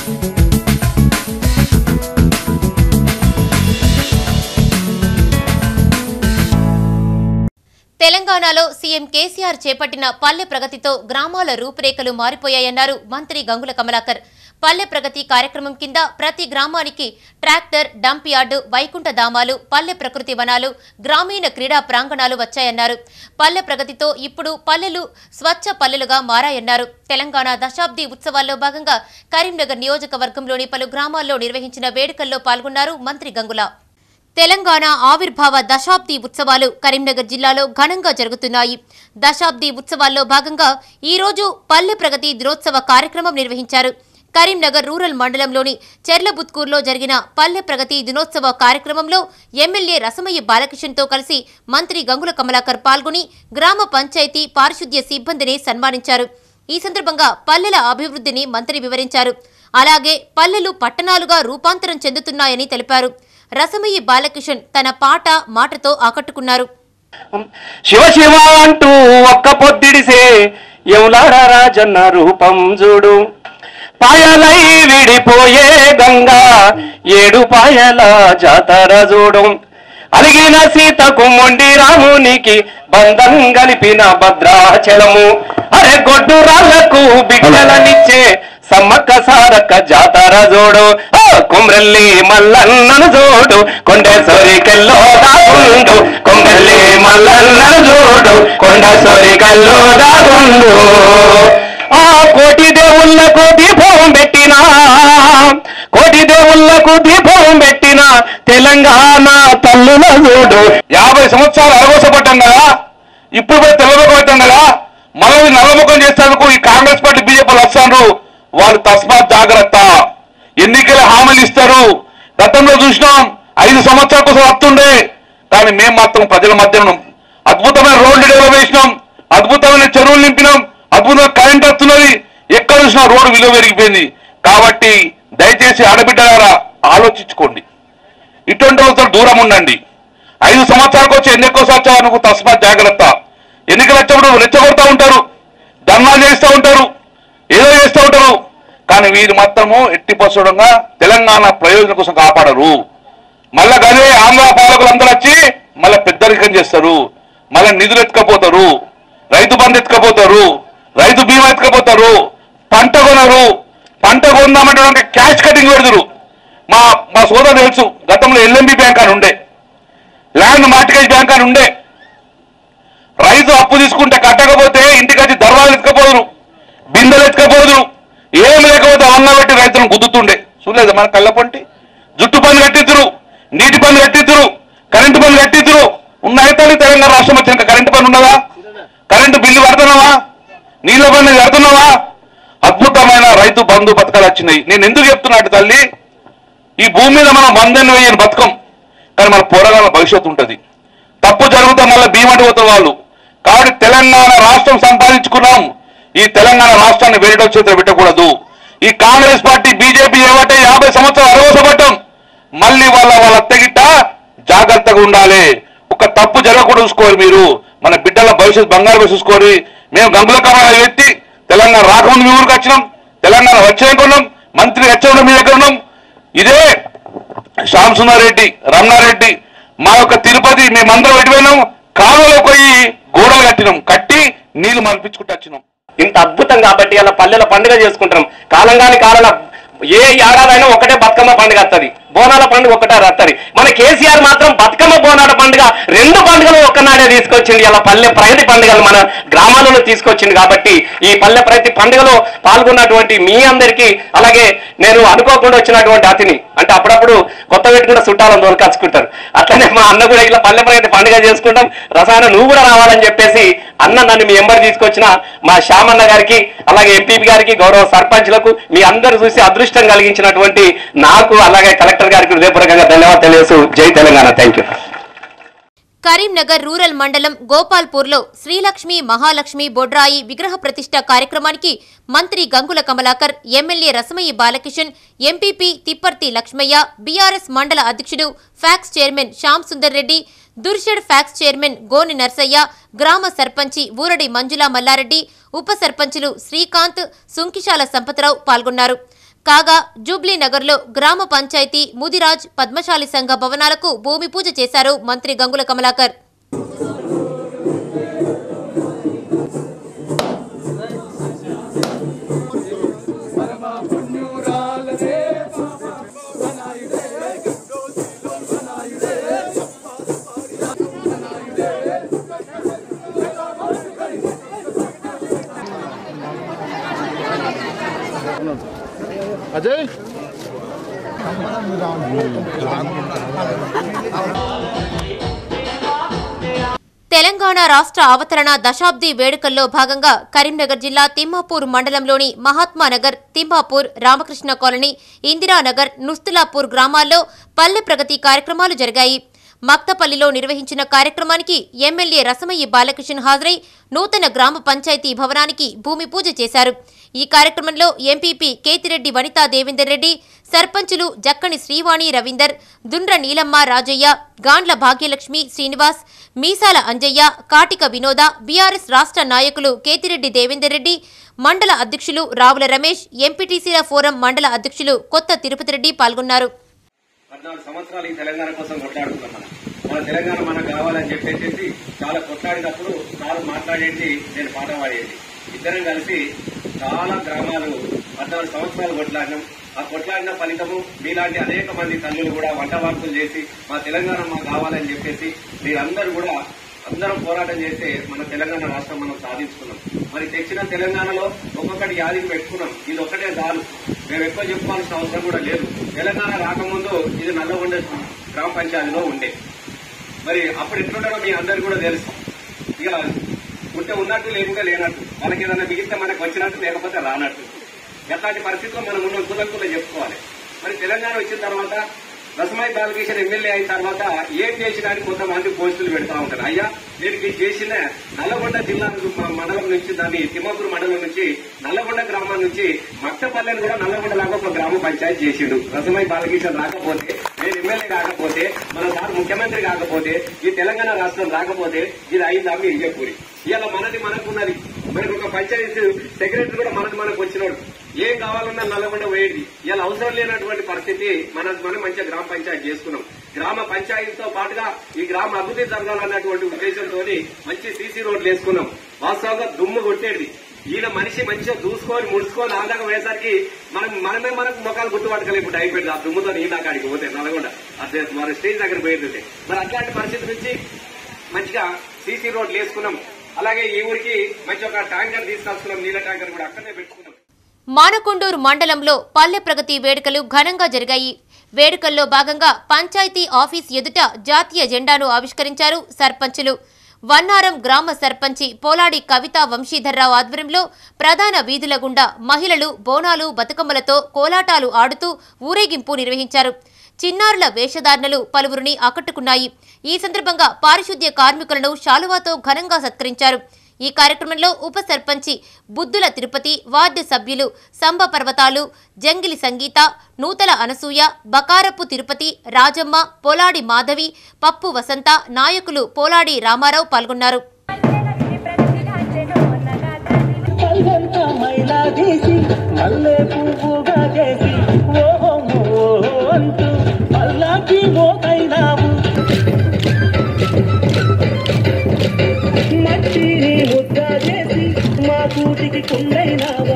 తెలంగాణలో సీఎం కేసీఆర్ చేపట్టిన పల్లె ప్రగతితో గ్రామాల రూపురేఖలు మారిపోయాయన్నారు మంత్రి గంగుల కమలాకర్ పల్లె ప్రగతి కార్యక్రమం కింద ప్రతి గ్రామానికి ట్రాక్టర్ డంప్ యార్డు వైకుంఠ ధామాలు పల్లె ప్రకృతి వనాలు గ్రామీణ క్రీడా ప్రాంగణాలు వచ్చాయన్నారు పల్లె ప్రగతితో ఇప్పుడు పల్లెలు స్వచ్ఛ పల్లెలుగా మారాయన్నారు తెలంగాణ దశాబ్ది ఉత్సవాల్లో భాగంగా కరీంనగర్ నియోజకవర్గంలోని పలు గ్రామాల్లో నిర్వహించిన వేడుకల్లో పాల్గొన్నారు మంత్రి గంగుల తెలంగాణ ఆవిర్భావ దశాబ్ది ఉత్సవాలు కరీంనగర్ జిల్లాలో ఘనంగా జరుగుతున్నాయి దశాబ్ది ఉత్సవాల్లో భాగంగా ఈ రోజు పల్లె ప్రగతి దినోత్సవ కార్యక్రమం నిర్వహించారు కరీంనగర్ రూరల్ మండలంలోని చెర్లబుత్కూర్లో జరిగిన పల్లె ప్రగతి దినోత్సవ కార్యక్రమంలో ఎమ్మెల్యే రసమయ్య బాలకిషన్తో కలిసి మంత్రి గంగుల కమలాకర్ పాల్గొని గ్రామ పంచాయతీ పారిశుద్ధ్య సిబ్బందిని సన్మానించారు ఈ సందర్భంగా పల్లెల అభివృద్ధిని మంత్రి వివరించారు అలాగే పల్లెలు పట్టణాలుగా రూపాంతరం చెందుతున్నాయని తెలిపారు రసమయ్యి బాలకిషన్ తన పాట మాటతో ఆకట్టుకున్నారు శివ శివ అంటూ ఒక్క పొద్దిడిసే ఎవలాడ రాజన్న రూపం చూడు పాయలై విడిపోయే గంగా ఏడు పాయల జాతర చూడు అలిగిన సీతకు మొండి రామునికి బంధం గలిపిన భద్రాచలము అరే గొడ్డు రాళ్లకు బిడ్డలనిచ్చే సమ్మక్క సారక్క జాతర జోడు ఆ, కుమ్రెల్లి మల్లన్నను జోడు కొండ సోరికల్లో దాగుండు కుమ్రెల్లి మల్లన్నను జోడు కొండ సోరికల్లో దాగుండు ఆ కోటి దేవుళ్ళకు దీపం పెట్టినా కోటి దేవుళ్ళకు దీపం పెట్టిన తెలంగాణ తల్లుల చూడు యాభై సంవత్సరాలు అరగోసపడ్డాం కదా ఇప్పుడు పోయి తెల్లముఖం అవుతాం కదా మళ్ళీ నల్లముఖం చేసేందుకు ఈ కాంగ్రెస్ పార్టీ బీజేపీ వస్తారు వాళ్ళు తస్మాత్ జాగ్రత్త ఎన్నికల హామీలు ఇస్తారు గతంలో చూసినాం ఐదు సంవత్సరాల కోసం వస్తుండే కానీ మేము మాత్రం ప్రజల మధ్య ఉన్నాం అద్భుతమైన రోడ్లు డెవలప్ చేసినాం అద్భుతమైన చెరువులు నింపినాం అద్భుతమైన కరెంట్ వస్తున్నది ఎక్కడ చూసినా రోడ్డు విలువ పెరిగిపోయింది కాబట్టి దయచేసి ఆడబిడ్డలారా ఆలోచించుకోండి ఇటువంటి వాళ్ళతో దూరం ఉండండి ఐదు సంవత్సరాలకు వచ్చి ఎన్ని ఎక్కువ సంవత్సరాలకు తస్మాత్ జాగ్రత్త ఎన్నికలు వచ్చినప్పుడు రెచ్చగొడతా ఉంటారు ధర్నాలు చేస్తూ ఉంటారు ఏదో చేస్తూ ఉంటారు కానీ వీరు మాత్రము ఎట్టి పసడంగా తెలంగాణ ప్రయోజనం కోసం కాపాడరు మళ్ళా గదే ఆంధ్ర పాలకులు అందరూ వచ్చి మళ్ళీ పెద్దరికం చేస్తారు మళ్ళీ నిధులు ఎత్తుకపోతారు రైతు బంధు ఎత్తుకపోతారు రైతు బీమా ఎత్తుకపోతారు పంట కొనరు పంట కొందామంటే క్యాష్ కటింగ్ పెడతారు మా మా సోదరు తెలుసు గతంలో ఎల్ఎంబి బ్యాంక్ అని ఉండే ల్యాండ్ మార్టిగేజ్ బ్యాంక్ అని ఉండే రైతు అప్పు తీసుకుంటే కట్టకపోతే ఇంటికి వచ్చి దర్వాలు ఎత్తుకపోదురు బిందెలు ఎత్తుకపోదురు ఏం లేకపోతే అన్న పెట్టి రైతులను గుద్దుతుండే చూడలేదు మన కళ్ళపంటి జుట్టు పని కట్టిద్దురు నీటి పని కట్టిద్దురు కరెంటు పని కట్టిద్దురు ఉన్నాయి తల్లి తెలంగాణ రాష్ట్రం వచ్చినాక కరెంటు పని ఉన్నదా కరెంటు బిల్లు కడుతున్నావా నీళ్ళ పని కడుతున్నావా అద్భుతమైన రైతు బంధు పథకాలు వచ్చినాయి నేను ఎందుకు చెప్తున్నట్టు తల్లి ఈ భూమి మీద మనం వందెన్ని వేయని బతకం కానీ మన పోరాటాల భవిష్యత్తు ఉంటుంది తప్పు జరుగుతా మళ్ళీ భీమటి పోతారు వాళ్ళు కాబట్టి తెలంగాణ రాష్ట్రం సంపాదించుకున్నాం ఈ తెలంగాణ రాష్ట్రాన్ని వేరేటో చేతిలో పెట్టకూడదు ఈ కాంగ్రెస్ పార్టీ బీజేపీ ఏమంటే యాభై సంవత్సరాలు అరవసపడ్డం మళ్ళీ వాళ్ళ వాళ్ళ తెగిట జాగ్రత్తగా ఉండాలి ఒక తప్పు జరగకూడదు చూసుకోరు మీరు మన బిడ్డల భవిష్యత్తు బంగారు భవిష్యత్తు చూసుకోరు మేము గంగుల కమల వ్యక్తి తెలంగాణ రాకముందు మీ ఊరికి వచ్చినాం తెలంగాణ వచ్చాక ఉన్నాం మంత్రి వచ్చే మీ దగ్గర ఉన్నాం ఇదే శ్యామ్ సుందర్ రమణారెడ్డి మా యొక్క తిరుపతి మేమందరం ఎటుపోయినాం కాలువలో పోయి గోడలు కట్టినాం కట్టి నీళ్లు మరిపించుకుంటూ వచ్చినాం ఇంత అద్భుతం కాబట్టి అలా పల్లెల పండుగ చేసుకుంటాం కాలం కాని కాలాల ఏ ఏడాదైనా ఒకటే బతుకమ్మ పండుగ వస్తుంది బోనాల పండుగ ఒకటే వస్తుంది మన కేసీఆర్ మాత్రం బతుకమ్మ బోనాల పండుగ రెండు పండుగలు ఒక్కనాడే తీసుకొచ్చింది అలా పల్లె ప్రగతి పండుగలు మన గ్రామాలలో తీసుకొచ్చింది కాబట్టి ఈ పల్లె ప్రగతి పండుగలో పాల్గొన్నటువంటి మీ అందరికీ అలాగే నేను అనుకోకుండా వచ్చినటువంటి అతిని అంటే అప్పుడప్పుడు కొత్త పెట్టుకుంటే చుట్టాలను తోలుకచ్చుకుంటారు అట్లనే మా అన్న కూడా ఇలా పల్లె ప్రగతి పండుగ చేసుకుంటాం రసాయన నువ్వు కూడా రావాలని చెప్పేసి అన్న నన్ను మీ ఎంబడి తీసుకొచ్చిన మా శ్యామన్న గారికి అలాగే ఎంపీపీ గారికి గౌరవ సర్పంచ్లకు మీ అందరూ చూసి అదృష్టం కలిగించినటువంటి నాకు అలాగే కలెక్టర్ గారికి హృదయపూర్వకంగా ధన్యవాదాలు తెలియజేస్తూ Jai Telangana thank you Karimnagar rural మండలం గోపాల్పూర్లో శ్రీలక్ష్మి మహాలక్ష్మి బొడ్రాయి విగ్రహ ప్రతిష్ట కార్యక్రమానికి మంత్రి Gangula Kamalakar MLA Rasamayi Balakishan MPP Thipparthi Lakshmaiah BRS మండల అధ్యక్షుడు PACS chairman Shyam Sundar Reddy Durshed PACS chairman Goni Narsaiah గ్రామ సర్పంచి ఊరడి మంజులా మల్లారెడ్డి ఉప సర్పంచులు శ్రీకాంత్ సుంకిశాల సంపతరావు పాల్గొన్నారు కాగా జూబ్లీ నగర్లో గ్రామ పంచాయతీ ముదిరాజ్ పద్మశాలి సంఘ భవనాలకు భూమి పూజ చేశారు మంత్రి గంగుల కమలాకర్ అజయ్ తెలంగాణ రాష్ట్ర అవతరణ దశాబ్ది వేడుకల్లో భాగంగా కరీంనగర్ జిల్లా తిమ్మాపూర్ మండలంలోని మహాత్మానగర్ తిమ్మాపూర్ రామకృష్ణ కాలనీ ఇందిరానగర్ నుస్తులాపూర్ గ్రామాల్లో పల్లె ప్రగతి కార్యక్రమాలు జరిగాయి మక్తపల్లిలో నిర్వహించిన కార్యక్రమానికి ఎమ్మెల్యే రసమయ్యి బాలకృష్ణ హాజరై నూతన గ్రామ పంచాయతీ భవనానికి భూమి పూజ చేశారు ఈ కార్యక్రమంలో ఎంపీపీ కేతిరెడ్డి వనితా దేవేందర్ రెడ్డి సర్పంచులు జక్కని శ్రీవాణి రవీందర్ దుండ్ర నీలమ్మ రాజయ్య గాండ్ల భాగ్యలక్ష్మి శ్రీనివాస్ మీసాల అంజయ్య కాటిక వినోద బీఆర్ఎస్ రాష్ట్ర నాయకులు కేతిరెడ్డి దేవేందర్ రెడ్డి మండల అధ్యక్షులు రావుల రమేష్ ఎంపీటీసీల ఫోరం మండల అధ్యక్షులు కొత్త తిరుపతి రెడ్డి పాల్గొన్నారు పద్నాలుగు సంవత్సరాలు ఈ తెలంగాణ కోసం కొట్లాడుతున్నాం మనం మన తెలంగాణ మనకు కావాలని చెప్పేసి చాలా కొట్లాడినప్పుడు సార్ మాట్లాడేది నేను పాట పాడేది ఇద్దరం కలిసి చాలా గ్రామాలు పద్నాలుగు సంవత్సరాలు కొట్లాడినాం ఆ కొట్లాడిన ఫలితము మీలాంటి అనేక మంది తల్లులు కూడా వంట వార్తలు చేసి మా తెలంగాణ మాకు కావాలని చెప్పేసి మీరందరూ కూడా అందరం పోరాటం చేస్తే మన తెలంగాణ రాష్ట్రం మనం సాధించుకున్నాం మరి తెచ్చిన తెలంగాణలో ఒక్కొక్కటి యాదికి పెట్టుకున్నాం ఇది ఒక్కటే చాలు మేము ఎక్కువ చెప్పుకోవాల్సిన అవసరం కూడా లేదు తెలంగాణ రాకముందు ఇది నల్లగొండ గ్రామ పంచాయతీలో ఉండే మరి అప్పుడు ఎట్లుంటారో మీ అందరికీ కూడా తెలుసు ఇక ఉంటే ఉన్నట్టు లేకుంటే లేనట్టు మనకి ఏదైనా మిగిలితే మనకు వచ్చినట్టు లేకపోతే రానట్టు ఎట్లాంటి పరిస్థితుల్లో మనం ఉన్న కుదరకుండా చెప్పుకోవాలి మరి తెలంగాణ వచ్చిన తర్వాత రసమాయి బాలకృష్ణ ఎమ్మెల్యే అయిన తర్వాత ఏం చేసినానికి కొంతమంది పోస్టులు పెడతా ఉంటారు అయ్యా నేను ఇది చేసిన నల్లగొండ జిల్లా మ- మండలం నుంచి దాన్ని తిమ్మపూర్ మండలం నుంచి నల్లగొండ గ్రామం నుంచి మట్టపల్లెని కూడా నల్లగొండ లాగా ఒక గ్రామ పంచాయతీ చేసిండు రసమాయి బాలకృష్ణ రాకపోతే నేను ఎమ్మెల్యే కాకపోతే మన సార్ ముఖ్యమంత్రి కాకపోతే ఈ తెలంగాణ రాష్ట్రం రాకపోతే ఇది అయిందా మీరు చెప్పూరి ఇవాళ మనది మనకున్నది మనకు ఒక పంచాయతీ సెక్రటరీ కూడా మనది మనకు వచ్చినోడు ఏం కావాలన్నా నల్లగొండ వేయండి ఇలా అవసరం లేనటువంటి పరిస్థితి మన మనం మంచిగా గ్రామ పంచాయతీ చేసుకున్నాం గ్రామ పంచాయతీతో పాటుగా ఈ గ్రామ అభివృద్ధి జరగాలన్నటువంటి ఉద్దేశంతో మంచి సీసీ రోడ్లు వేసుకున్నాం వాస్తవంగా దుమ్ము కొట్టేది ఈయన మనిషి మంచిగా దూసుకొని ముడుచుకొని ఆదాగా వేసరికి మనం మనమే మనకు ముఖాలు గుర్తుపట్టగలి ఇప్పుడు అయిపోయింది ఆ దుమ్ముతో నీళ్ళ కాడికి పోతే నల్గొండ అదే మన స్టేజ్ దగ్గర పోయింది మరి అట్లాంటి పరిస్థితి నుంచి మంచిగా సీసీ రోడ్లు వేసుకున్నాం అలాగే ఈ ఊరికి మంచి ఒక ట్యాంకర్ తీసుకొస్తున్నాం నీళ్ళ ట్యాంకర్ కూడా అక్కడనే పెట్టుకున్నాం మానకొండూరు మండలంలో పల్లె ప్రగతి వేడుకలు ఘనంగా జరిగాయి వేడుకల్లో భాగంగా పంచాయతీ ఆఫీస్ ఎదుట జాతీయ జెండాను ఆవిష్కరించారు సర్పంచులు వన్నారం గ్రామ సర్పంచి పోలాడి కవిత వంశీధర్రావు ఆధ్వర్యంలో ప్రధాన వీధుల గుండా మహిళలు బోనాలు బతుకమ్మలతో కోలాటాలు ఆడుతూ ఊరేగింపు నిర్వహించారు చిన్నారుల వేషధారణలు పలువురిని ఆకట్టుకున్నాయి ఈ సందర్భంగా పారిశుద్ధ్య కార్మికులను శాలువాతో ఘనంగా సత్కరించారు ఈ కార్యక్రమంలో ఉప సర్పంచి బుద్ధుల తిరుపతి వార్డు సభ్యులు సంబ పర్వతాలు జంగిలి సంగీత నూతల అనసూయ బకారపు తిరుపతి రాజమ్మ పోలాడి మాధవి పప్పు వసంత నాయకులు పోలాడి రామారావు పాల్గొన్నారు పల్లంతా మైలా తీసి మల్లె పువ్వుగా చేసి ఓహో ఓహో అంటూ పల్లాకి మోతైనావు మట్టిని ముద్ద చేసి మా కూటికి కుండైనావా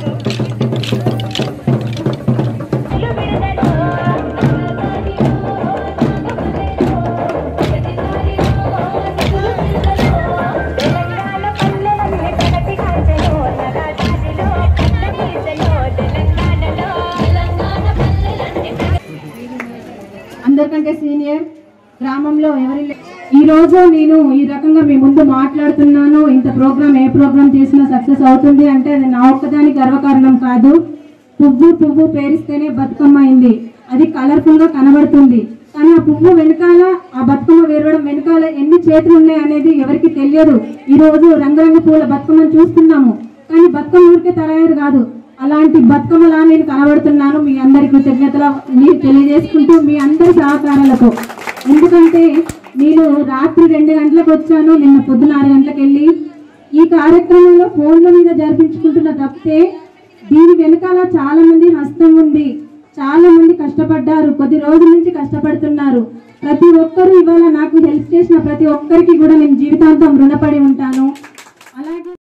తెలంగాణ పల్లెలన్నీ ప్రగతి కాంచెలో నగాదారిలో కన్న గీతలో తెలంగాణలో తెలంగాణ పల్లెలన్నీ అందరికంటే సీనియర్ గ్రామంలో ఎవరి లే- ఈ రోజు నేను ఈ రకంగా మీ ముందు మాట్లాడుతున్నాను ఇంత ప్రోగ్రామ్ ఏ ప్రోగ్రామ్ చేసినా సక్సెస్ అవుతుంది అంటే అది నా ఒక్కదాని గర్వకారణం కాదు పువ్వు పువ్వు పేరిస్తేనే బతుకమ్మ అయింది అది కలర్ఫుల్ గా కనబడుతుంది కానీ ఆ పువ్వు వెనకాల ఆ బతుకమ్మ వేరడం వెనకాల ఎన్ని చేతులు ఉన్నాయి అనేది ఎవరికి తెలియదు ఈ రోజు రంగురంగు పూల బతుకమ్మను చూస్తున్నాము కానీ బతుకమ్మ ఊరికే తయారు కాదు అలాంటి బతుకమ్మలా నేను కనబడుతున్నాను మీ అందరి కృతజ్ఞతలు మీరు తెలియజేసుకుంటూ మీ అందరి సహకారాలకు ఎందుకంటే నేను రాత్రి రెండు గంటలకు వచ్చాను నిన్న పొద్దున ఆరు గంటలకు వెళ్ళి ఈ కార్యక్రమంలో ఫోన్ల మీద జరిపించుకుంటున్న తప్పితే దీని వెనకాల చాలా మంది హస్తం ఉంది చాలా మంది కష్టపడ్డారు కొద్ది రోజుల నుంచి కష్టపడుతున్నారు ప్రతి ఒక్కరూ ఇవాళ నాకు హెల్ప్ చేసిన ప్రతి ఒక్కరికి కూడా నేను జీవితాంతం రుణపడి ఉంటాను